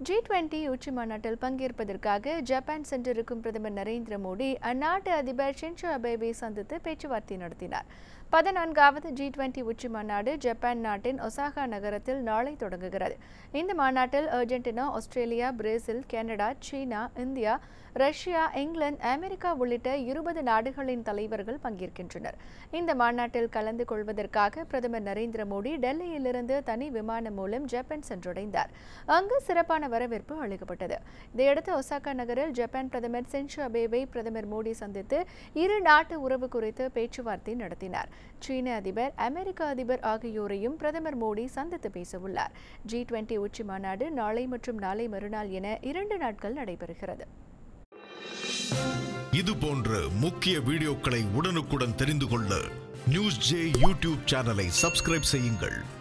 G twenty உச்சி மாநாட்டில் பங்கேற்பதற்காக ஜப்பான் சென்றிருக்கும் பிரதமர் நரேந்திர மோடி அந்நாட்டு அதிபர் ஷின்சோ அபேவை சந்தித்து பேச்சுவார்த்தை நடத்தினார் பதினான்காவது ஜி டுவெண்டி உச்சி மாநாடு ஜப்பான் நாட்டின் ஒசாகா நகரத்தில் நாளை தொடங்குகிறது இந்த மாநாட்டில் Argentina Australia Brazil Canada China India Russia England America உள்ளிட்ட இருபது நாடுகளின் தலைவர்கள் பங்கேற்கின்றனர் இந்த மாநாட்டில் கலந்து கொள்வதற்காக பிரதமர் நரேந்திர மோடி டெல்லியிலிருந்து தனி விமானம் மூலம் ஜப்பான் சென்றடைந்தார் அங்கு சிறப்பான வரவேற்பு அளிக்கப்பட்டது இதையடுத்து ஒசாகா நகரில் ஜப்பான் பிரதமர் சென்ஷோ அபேவை பிரதமர் மோடி சந்தித்து இரு நாட்டு உறவு குறித்து பேச்சுவார்த்தை நடத்தினார் சீன அதிபர் அமெரிக்க அதிபர் ஆகியோரையும் பிரதமர் மோடி சந்தித்து பேசவுள்ளார் ஜி டுவெண்டி உச்சி மாநாடு நாளை மற்றும் நாளை மறுநாள் என இரண்டு நாட்கள் நடைபெறுகிறது இது போன்ற முக்கிய வீடியோக்களை உடனுக்குடன் தெரிந்து கொள்ள நியூஸ் ஜே யூடியூப் சேனலை சப்ஸ்கிரைப் செய்யுங்கள்